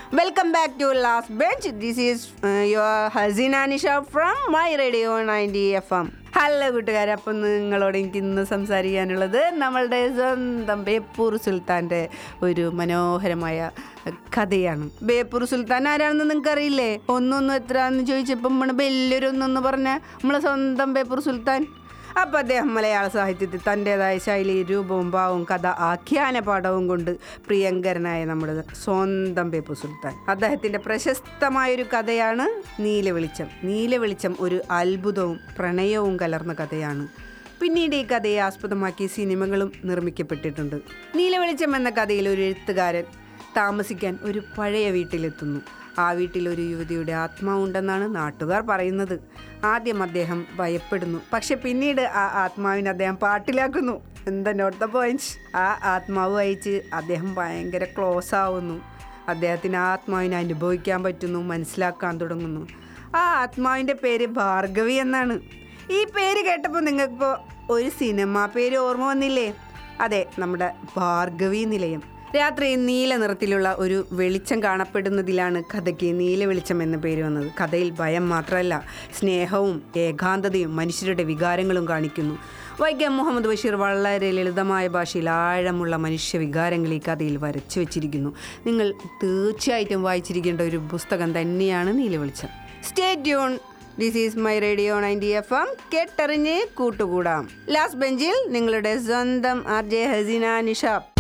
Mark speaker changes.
Speaker 1: welcome back to last bench this is your Haseena Nisha from my radio ninety F M hello കൂട്ടുകാരെ അപ്പം നിങ്ങളോട് എനിക്ക് ഇന്ന് സംസാരിക്കാനുള്ളത് നമ്മളുടെ സ്വന്തം ബേപ്പൂർ സുൽത്താൻ്റെ ഒരു മനോഹരമായ കഥയാണ് ബേപ്പൂർ സുൽത്താൻ ആരാണെന്ന് നിങ്ങൾക്ക് അറിയില്ലേ ഒന്നൊന്നും എത്രയാണെന്ന് ചോദിച്ചപ്പം നമ്മൾ വലിയൊരു ഒന്നൊന്ന് പറഞ്ഞ നമ്മളെ സ്വന്തം ബേപ്പൂർ സുൽത്താൻ അപ്പം അദ്ദേഹം മലയാള സാഹിത്യത്തിൽ തൻ്റെതായ ശൈലി രൂപവും ഭാവവും കഥ ആഖ്യാന പാഠവും കൊണ്ട് പ്രിയങ്കരനായ നമ്മുടെ സ്വന്തം ബേപ്പു സുൽത്താൻ അദ്ദേഹത്തിൻ്റെ പ്രശസ്തമായൊരു കഥയാണ് നീലവെളിച്ചം നീലവെളിച്ചം ഒരു അത്ഭുതവും പ്രണയവും കലർന്ന കഥയാണ് പിന്നീട് ഈ കഥയെ ആസ്പദമാക്കി സിനിമകളും നിർമ്മിക്കപ്പെട്ടിട്ടുണ്ട് നീലവെളിച്ചം എന്ന കഥയിൽ ഒരു എഴുത്തുകാരൻ താമസിക്കാൻ ഒരു പഴയ വീട്ടിലെത്തുന്നു ആ വീട്ടിൽ ഒരു യുവതിയുടെ ആത്മാവുണ്ടെന്നാണ് നാട്ടുകാർ പറയുന്നത് ആദ്യം അദ്ദേഹം ഭയപ്പെടുന്നു പക്ഷെ പിന്നീട് ആ ആത്മാവിനെ അദ്ദേഹം പാട്ടിലാക്കുന്നു എന്താ നോട്ട് ദ പോയിന്റ്സ് ആ ആത്മാവ് അയച്ച് അദ്ദേഹം ഭയങ്കര ക്ലോസ് ആവുന്നു അദ്ദേഹത്തിന് ആ ആത്മാവിനെ അനുഭവിക്കാൻ പറ്റുന്നു മനസ്സിലാക്കാൻ തുടങ്ങുന്നു ആ ആത്മാവിൻ്റെ പേര് ഭാർഗവി എന്നാണ് ഈ പേര് കേട്ടപ്പോൾ നിങ്ങൾക്കിപ്പോൾ ഒരു സിനിമ പേര് ഓർമ്മ വന്നില്ലേ അതെ നമ്മുടെ ഭാർഗവി നിലയം രാത്രി നീല നിറത്തിലുള്ള ഒരു വെളിച്ചം കാണപ്പെടുന്നതിലാണ് കഥയ്ക്ക് നീല വെളിച്ചം എന്ന പേര് വന്നത് കഥയിൽ ഭയം മാത്രമല്ല സ്നേഹവും ഏകാന്തതയും മനുഷ്യരുടെ വികാരങ്ങളും കാണിക്കുന്നു വൈക്കം മുഹമ്മദ് ബഷീർ വളരെ ലളിതമായ ഭാഷയിൽ ആഴമുള്ള മനുഷ്യ വികാരങ്ങൾ ഈ കഥയിൽ വരച്ചു വെച്ചിരിക്കുന്നു നിങ്ങൾ തീർച്ചയായിട്ടും വായിച്ചിരിക്കേണ്ട ഒരു പുസ്തകം തന്നെയാണ് Neela Velicham stay tune this is my radio ninety F M കേട്ടറിഞ്ഞ് കൂട്ടുകൂടാം ലാസ്റ്റ് ബെഞ്ചിൽ നിങ്ങളുടെ സ്വന്തം ആർ ജെ ഹസീന നിഷാബ്